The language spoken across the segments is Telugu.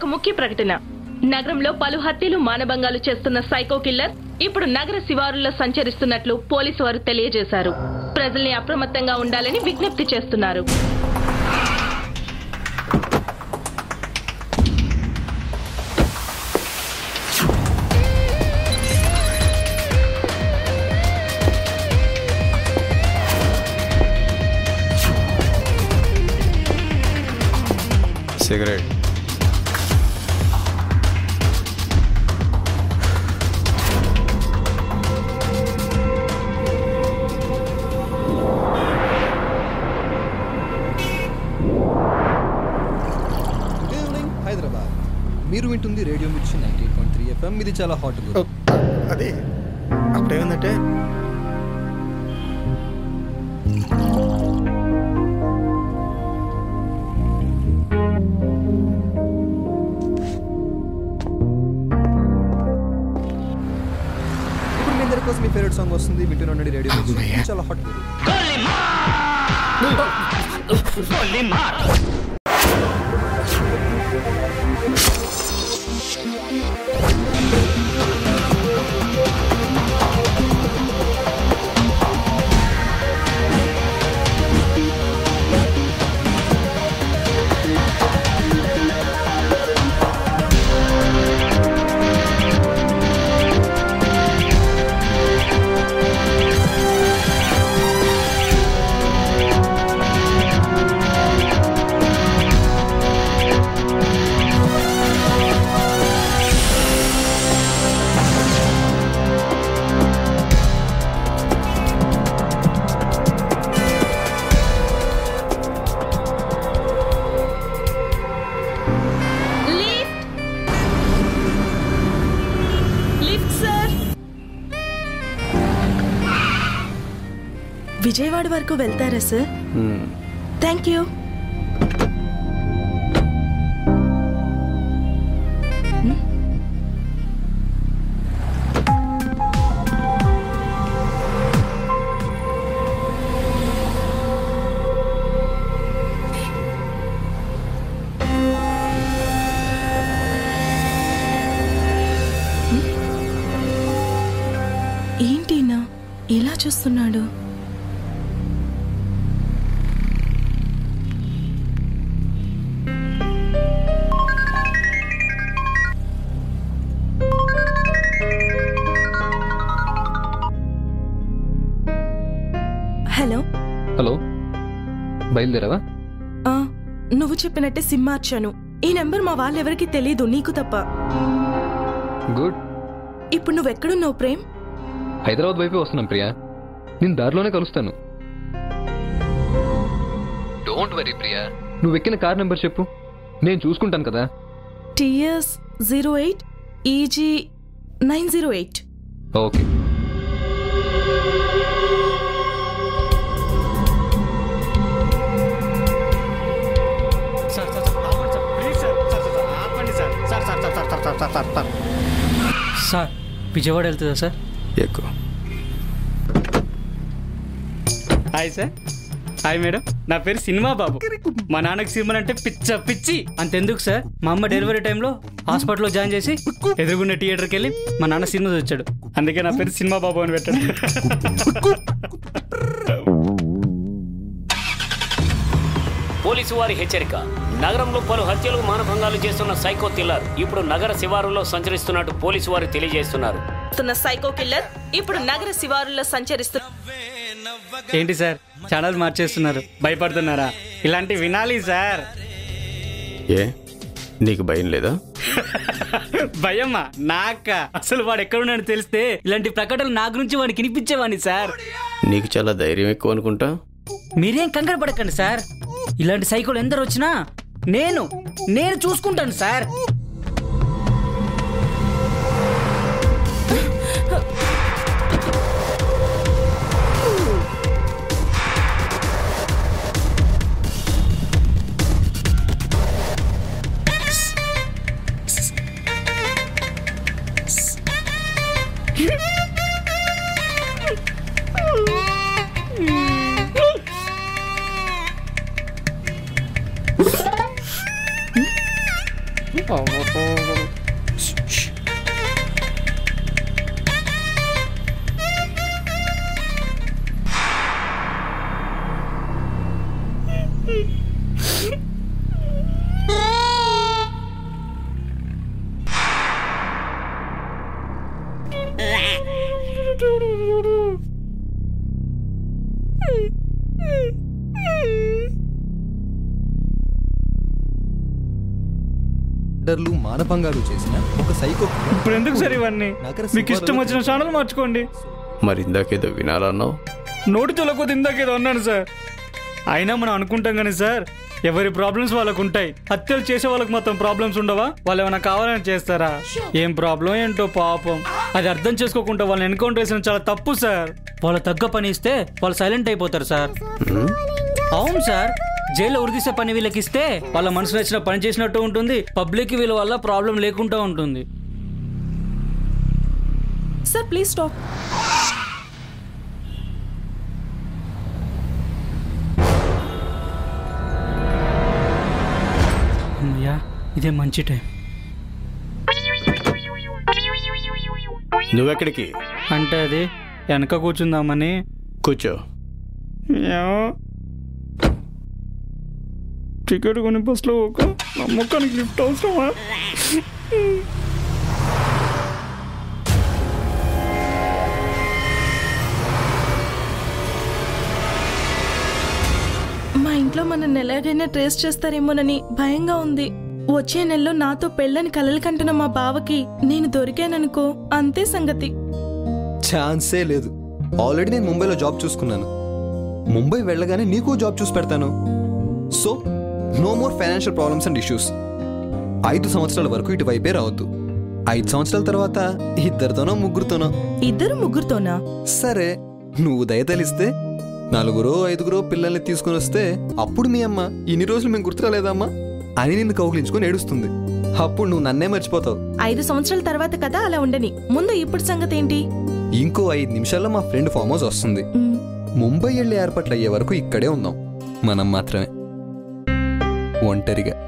ముఖ్య ప్రకటన నగరంలో పలు హత్యలు మానభంగాలు చేస్తున్న సైకో కిల్లర్ ఇప్పుడు నగర శివారుల్లో సంచరిస్తున్నట్లు పోలీసు వారు తెలియజేశారు ప్రజల్ని అప్రమత్తంగా ఉండాలని విజ్ఞప్తి చేస్తున్నారు సిగరెట్ గుడ్ ఈవినింగ్ హైదరాబాద్ మీరు వింటుంది radio Mirchi ninety eight point three FM ఇది చాలా హాట్ అదే అప్పుడేముందంటే ఇప్పుడు మీ అందరి కోసం మీ ఫేవరెట్ సాంగ్ వస్తుంది వింటూనే ఉండండి రేడియో మిర్చి ఇది చాలా hot lift lift sir Vijayawada వరకు వెళ్తారా సార్ థ్యాంక్ యూ ఏంటినా ఇలా చూస్తున్నాడు హలో హలో బయలుదేరావా ఆ, నువ్వు చెప్పినట్టే సిమ్ మార్చాను ఈ నెంబర్ మా వాళ్ళెవరికి తెలీదు నీకు తప్ప గుడ్ ఇప్పుడు నువ్వెక్కడున్నావు ప్రేమ్ హైదరాబాద్ వైపే వస్తున్నాం ప్రియా నేను దారిలోనే కలుస్తాను డోంట్ వరీ ప్రియా నువ్వు ఎక్కిన కార్ నెంబర్ చెప్పు నేను చూసుకుంటాను కదా TS zero eight E G nine zero eight okay sir sir sir ఆపండి sir please sir sir sir sir ఆపండి sir sir sir sir sir sir sir sir sir sir Vijayawada వెళ్తుందా సార్ ఎక్కువ హాయ్ సార్ హాయ్ మేడం నా పేరు సినిమా బాబు మా నాన్నకి సినిమా అంటే పిచ్చ పిచ్చి అంతెందుకు సార్ మా అమ్మ డెలివరీ టైంలో హాస్పిటల్లో జాయిన్ చేసి ఎదురుగున్న థియేటర్కి వెళ్ళి మా నాన్న సినిమా వచ్చాడు అందుకే నా పేరు సినిమా బాబు అని పెట్టాడు పోలీసు వారి హెచ్చరిక నగరంలో పలు హత్యలు మానభంగాలు చేస్తున్న సైకో కిల్లర్ ఇప్పుడు నగర శివారులో సంచరిస్తున్నట్టు పోలీసు వారు తెలియజేస్తున్నారు చేస్తున్న సైకో కిల్లర్ ఇప్పుడు నగర శివారుల్లో సంచరిస్తున్న ఏంటి సార్ ఛానల్ మార్చేస్తున్నారు భయపడుతున్నారా ఇలాంటి వినాలి సార్ ఏ నీకు భయం లేదా భయమ్మా నాక అసలు వాడు ఎక్కడున్నాడో తెలిస్తే ఇలాంటి ప్రకటనలు నా గురించి వాడికి వినిపించేవాడిని సార్ నీకు చాలా ధైర్యం ఎక్కువ అనుకుంటా మీరేం కంగారు పడకండి సార్ ఇలాంటి సైకిల్ ఎందరు వచ్చినా నేను నేను చూసుకుంటాను సార్ అమ్మో మర్డర్లు మానభంగాలు చేసిన ఒక సైకో ఇప్పుడు ఎందుకు సార్ ఇవన్నీ నగర మీకు ఇష్టం వచ్చిన ఛానల్ మార్చుకోండి మరి ఇందాకేదో వినాలన్నావు నోటి తొలకపోతే ఇందాకేదో అన్నాను సార్ అయినా మనం అనుకుంటాం కానీ సార్ ఎవరి ప్రాబ్లమ్స్ వాళ్ళకు ఉంటాయి హత్యలు చేసే వాళ్ళకి మొత్తం ప్రాబ్లమ్స్ ఉండవా వాళ్ళు ఏమైనా కావాలని చేస్తారా ఏం ప్రాబ్లం ఏంటో పాపం అది అర్థం చేసుకోకుండా వాళ్ళని ఎన్కౌంటర్ చేసిన చాలా తప్పు సార్ వాళ్ళు తగ్గ పని ఇస్తే వాళ్ళు సైలెంట్ అయిపోతారు సార్ అవును సార్ జైల్లో ఉరిదీసే పని వీళ్ళకి ఇస్తే వాళ్ళ మనసు నచ్చిన పని చేసినట్టు ఉంటుంది పబ్లిక్ వీళ్ళ వల్ల ప్రాబ్లం లేకుండా ఉంటుంది సార్ ప్లీజ్ స్టాప్ అమ్మయ్యా ఇదే మంచి టైం నువ్వెక్కడికి అంటే అది వెనక కూర్చుందామని కూర్చో ఏమో. టికెట్ కొని బస్సులో ఒక నమ్మకానికి లిఫ్ట్ అవసరమా మా ఇంట్లో మనల్ని ఎలాగైనా ట్రేస్ చేస్తారేమోనని భయంగా ఉంది వచ్చే నెలలో నాతో పెళ్ళని కలలు కంటున్న మా బావకి నేను దొరికాననుకో అంతే సంగతి ఛాన్సే లేదు ఆల్రెడీ నేను ముంబైలో జాబ్ చూసుకున్నాను ముంబై వెళ్ళగానే నీకు జాబ్ చూసి పెడతాను so no more financial problems and issues ఐదు సంవత్సరాల వరకు ఇటువైపే రావద్దు ఐదు సంవత్సరాల తర్వాత ఇద్దరితోనో ముగ్గురుతోనో ఇద్దరు ముగ్గురుతోనా సరే నువ్వు దయతలిస్తే నలుగురో ఐదుగురో పిల్లల్ని తీసుకుని వస్తే అప్పుడు మీ అమ్మ ఇన్ని రోజులు మేము గుర్తురాలేదమ్మా అని నిన్ను కౌగిలించుకొని ఏడుస్తుంది అప్పుడు నువ్వు నన్నే మర్చిపోతావు ఐదు సంవత్సరాల తర్వాత కదా అలా ఉండని ముందు ఇప్పుడు సంగతి ఏంటి ఇంకో ఐదు నిమిషాల్లో మా ఫ్రెండ్ ఫామ్ హౌస్ వస్తుంది మ్, ముంబై వెళ్ళి ఏర్పాట్లు అయ్యే వరకు ఇక్కడే ఉందాం మనం మాత్రమే ఒంటరిగా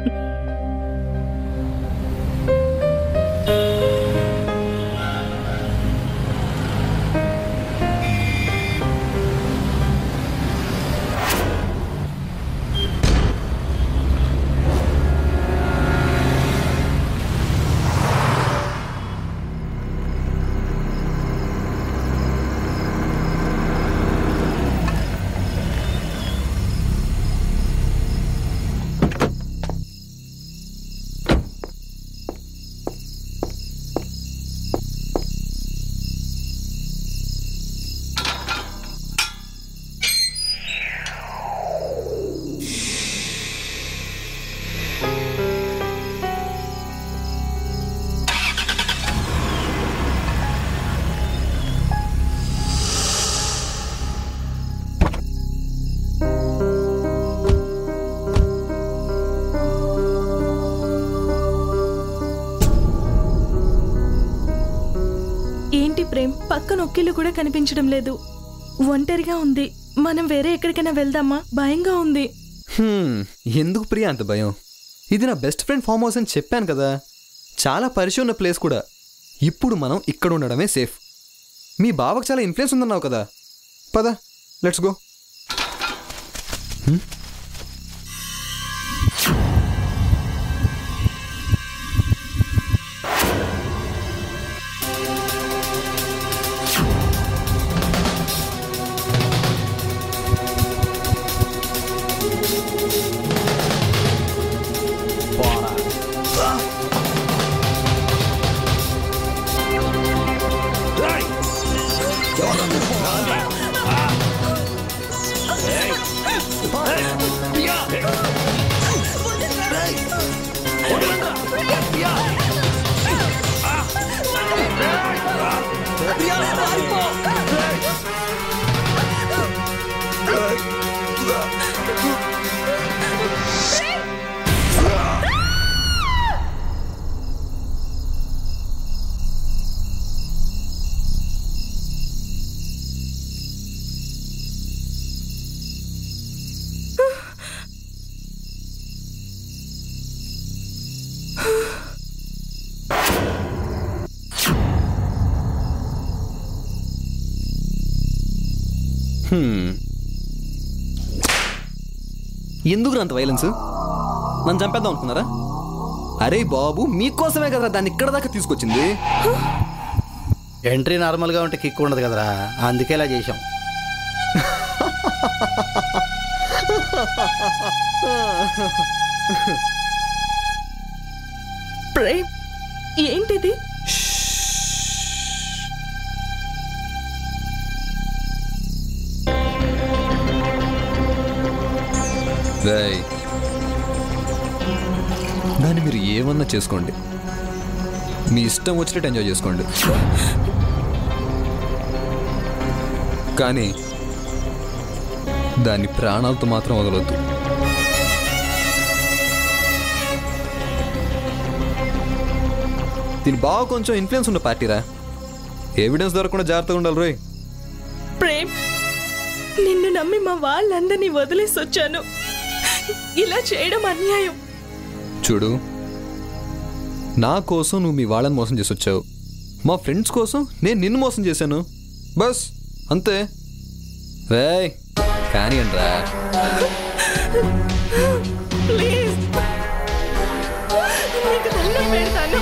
ఏంటి ప్రేమ్ పక్కన ఒక్కిళ్ళు కూడా కనిపించడం లేదు ఒంటరిగా ఉంది మనం వేరే ఎక్కడికైనా వెళ్దామా భయంగా ఉంది హ్మ్, ఎందుకు ప్రియా అంత భయం ఇది నా బెస్ట్ ఫ్రెండ్ ఫామ్ హౌస్ అని చెప్పాను కదా చాలా పరిచయం ఉన్న ప్లేస్ కూడా ఇప్పుడు మనం ఇక్కడ ఉండడమే సేఫ్ మీ బావకు చాలా ఇన్ఫ్లుయెన్స్ ఉందన్నావు కదా పద లెట్స్ గో హ్మ్. ఎందుకు అంత వైలెన్స్ నన్ను చంపేద్దాం అనుకున్నారా అరే బాబు మీకోసమే కదరా దాన్ని ఇక్కడ దాకా తీసుకొచ్చింది ఎంట్రీ నార్మల్గా ఉంటే కిక్ ఉండదు కదరా అందుకే ఇలా చేసాం ప్రేమ్ ఏంటిది రేయ్. దాన్ని మీరు ఏమన్నా చేసుకోండి మీ ఇష్టం వచ్చినట్టు ఎంజాయ్ చేసుకోండి కానీ దాన్ని ప్రాణాలతో మాత్రం వదలొద్దు దీని బాగా కొంచెం ఇన్ఫ్లుయెన్స్ ఉన్న పార్టీరా ఎవిడెన్స్ దొరకకుండా జాగ్రత్తగా ఉండాలి రోయ్ ప్రేమ్ నిన్ను నమ్మి మా వాళ్ళందరినీ వదిలేసి వచ్చాను ఇలా చేయడం అన్యాయం చూడు నా కోసం నువ్వు మీ వాళ్ళని మోసం చేసి వచ్చావు మా ఫ్రెండ్స్ కోసం నేను నిన్ను మోసం చేశాను బస్ అంతే రేయ్ కానివ్వండి రా ప్లీజ్ నీకు దండం పెడతాను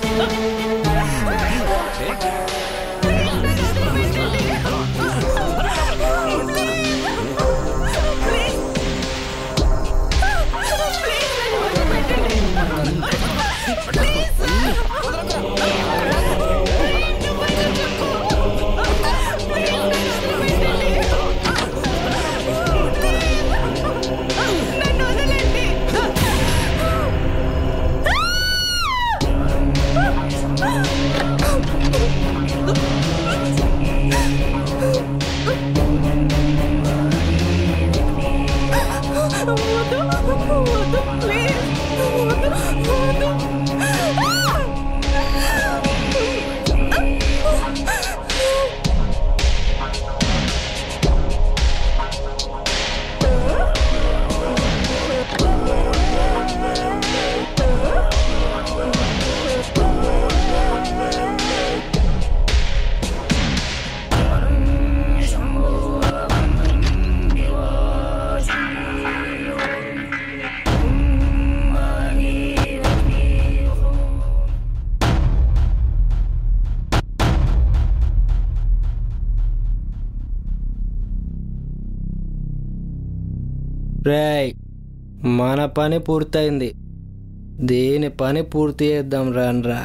రేయ్ మన పని పూర్తయింది దీని పని పూర్తి చేద్దాం రాన్రా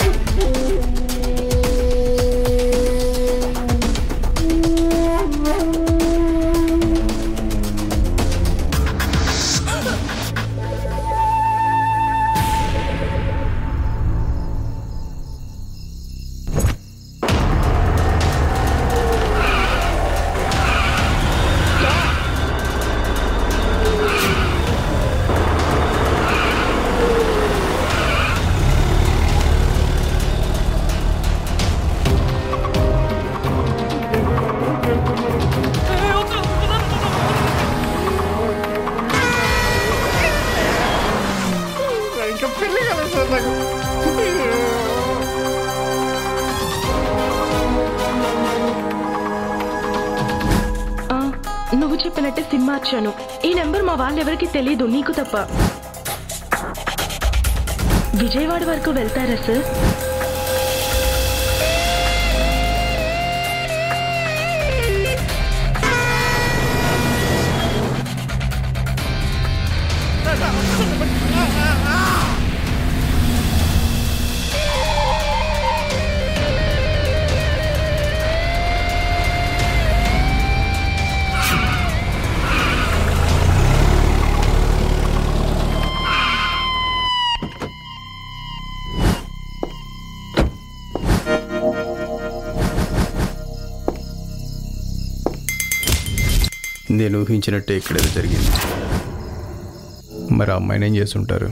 ఆ, నువ్వు చెప్పినట్టే సిమ్ మార్చాను ఈ నెంబర్ మా వాళ్ళెవరికి తెలీదు నీకు తప్ప విజయవాడ వరకు వెళ్తారా సార్ నేను ఊహించినట్టే ఇక్కడ ఏదో జరిగింది మరి ఆ అమ్మాయిని ఏం చేస్తుంటారు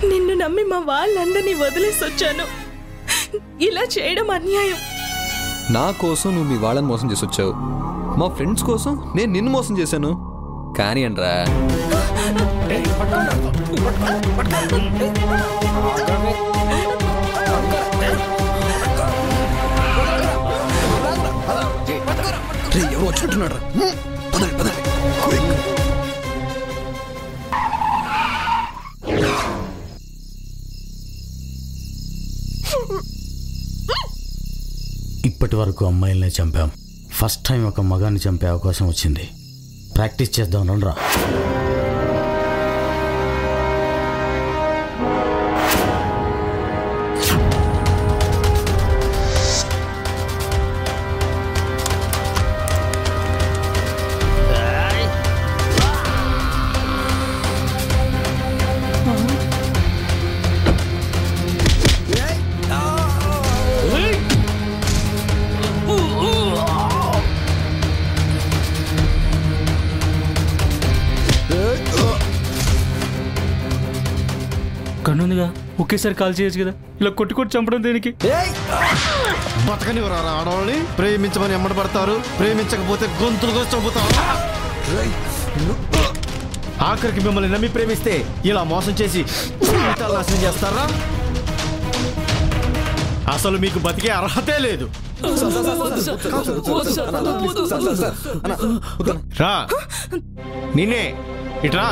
నిన్ను నమ్మి మా వాళ్ళందరినీ వదిలేసి వచ్చాను ఇలా చేయడం అన్యాయం నా కోసం నువ్వు మీ వాళ్ళని మోసం చేసి వచ్చావు మా ఫ్రెండ్స్ కోసం నేను నిన్ను మోసం చేశాను కానీ అనరా ఎవరు వచ్చినట్టున్నాడు పదండి పదండి Quick. ఇప్పటి వరకు అమ్మాయిలనే చంపాం ఫస్ట్ టైం ఒక మగాన్ని చంపే అవకాశం వచ్చింది ప్రాక్టీస్ చేద్దాం రండ్రా కన్నుందిగా ఒకేసారి కాల్ చేయొచ్చు కదా ఇలా కొట్టి కొట్టి చంపడం దేనికి బతకనివ్వరా ఆడవాళ్ళని ప్రేమించమని ఎమ్మడి పడతారు ప్రేమించకపోతే గొంతులు కోసి చంపుతారు ఆఖరికి మిమ్మల్ని నమ్మి ప్రేమిస్తే ఇలా మోసం చేసి జీవితాలు నాశనం చేస్తారా అసలు మీకు బతికే అర్హతే లేదు రా నిన్నే ఇట్రా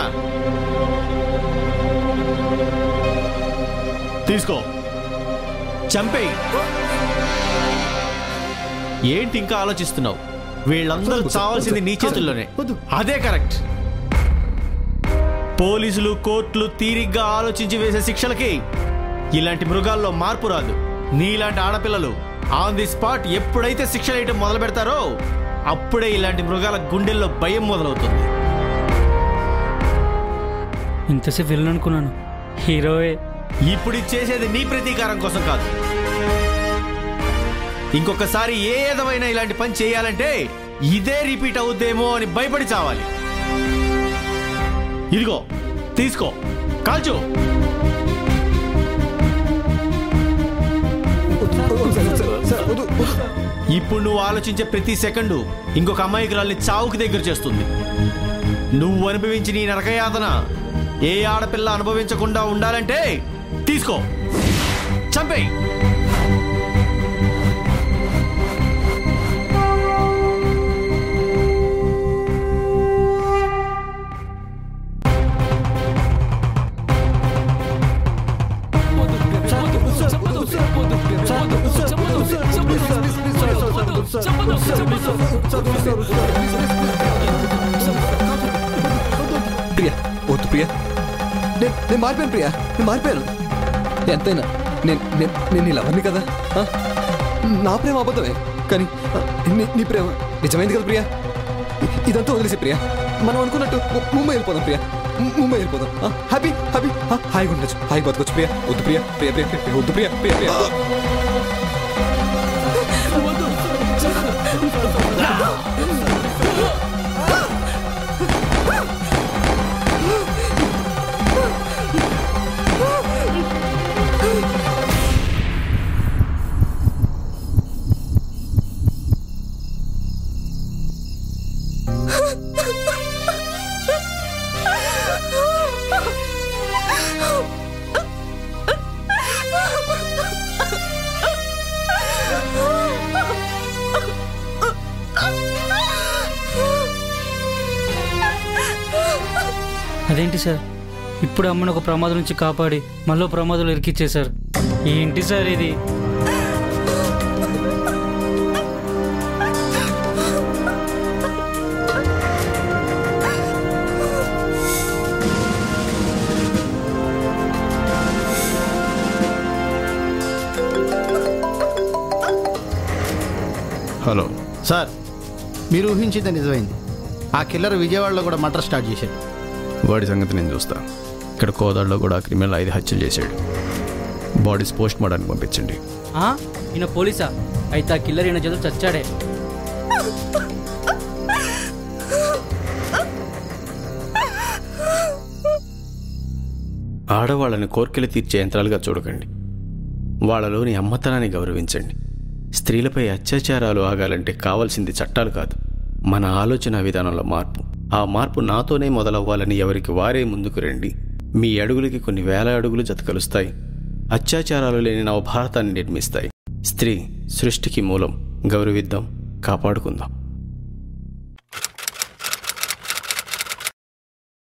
తీసుకో చంపేయి ఏంటి ఇంకా ఆలోచిస్తున్నావు వీళ్ళందరూ చావాల్సింది నీ చేతుల్లోనే అదే కరెక్ట్ పోలీసులు కోర్టులు తీరిగ్గా ఆలోచించి వేసే శిక్షలకి ఇలాంటి మృగాల్లో మార్పు రాదు నీలాంటి ఆడపిల్లలు ఆన్ ది స్పాట్ ఎప్పుడైతే శిక్ష వేయటం మొదలు పెడతారో అప్పుడే ఇలాంటి మృగాల గుండెల్లో భయం మొదలవుతుంది ఇంతసేపు విలన్ అనుకున్నాను హీరోయే ఇప్పుడు ఇది చేసేది నీ ప్రతీకారం కోసం కాదు ఇంకొకసారి ఏ విధమైన ఇలాంటి పని చేయాలంటే ఇదే రిపీట్ అవుద్దేమో అని భయపడి చావాలి ఇదిగో తీసుకో కాల్చు ఇప్పుడు నువ్వు ఆలోచించే ప్రతి సెకండు ఇంకొక అమ్మాయికురాల్ని చావుకి దగ్గర చేస్తుంది నువ్వు అనుభవించిన ఈ నరకయాతన ఏ ఆడపిల్ల అనుభవించకుండా ఉండాలంటే తీసుకో చంపేయి ప్రియా వద్దు ప్రియా నేను నేను మారిపోయాను ప్రియా నేను మారిపోయాను ఎంతైనా నేను నేను నేను నీ లవర్ని కదా ఆ? నా ప్రేమ అబద్ధమే కానీ ఆ, నీ నీ ప్రేమ నిజమైంది కదా ప్రియా ఇ- ఇదంతా వదిలేసి ప్రియా మనం అనుకున్నట్టు ము- ముంబై వెళ్ళిపోదాం ప్రియా ము- ముంబై వెళ్ళిపోదాం ఆ, హ్యాపీ హ్యాపీ ఆ, హాయిగా ఉండొచ్చు హాయిగా బతకొచ్చు ప్రియా వద్దు ప్రియా ప్రియా ప్రియా ప్రియా వద్దు ప్రియా ప్రియా ప్రియా అదేంటి సార్ ఇప్పుడు అమ్మను ఒక ప్రమాదం నుంచి కాపాడి మళ్ళీ ప్రమాదంలో ఇరికిచ్చేశారు ఏంటి సార్ ఇది హలో సార్ మీరు ఊహించింది నిజమైంది ఆ కిల్లర్ విజయవాడలో కూడా మటర్ స్టార్ట్ చేశాడు వాడి సంగతి నేను చూస్తా ఇక్కడ కోదాడులో కూడా ఆ క్రిమినల్ ఐదు హత్యలు చేశాడు బాడీస్ పోస్ట్ మార్టానికి పంపించండి ఆ? ఈయన పోలీసా అయితే ఆ కిల్లర్ ఈయన చేతులు చచ్చాడే ఆడవాళ్ళని కోర్కెలు తీర్చే యంత్రాలుగా చూడకండి వాళ్ళలోని అమ్మతనాన్ని గౌరవించండి స్త్రీలపై అత్యాచారాలు ఆగాలంటే కావాల్సింది చట్టాలు కాదు మన ఆలోచన విధానంలో మార్పు ఆ మార్పు నాతోనే మొదలవ్వాలని ఎవరికి వారే ముందుకు రండి మీ అడుగులకి కొన్ని వేల అడుగులు జతకలుస్తాయి అత్యాచారాలు లేని నవభారతాన్ని నిర్మిస్తాయి స్త్రీ సృష్టికి మూలం గౌరవిద్దాం కాపాడుకుందాం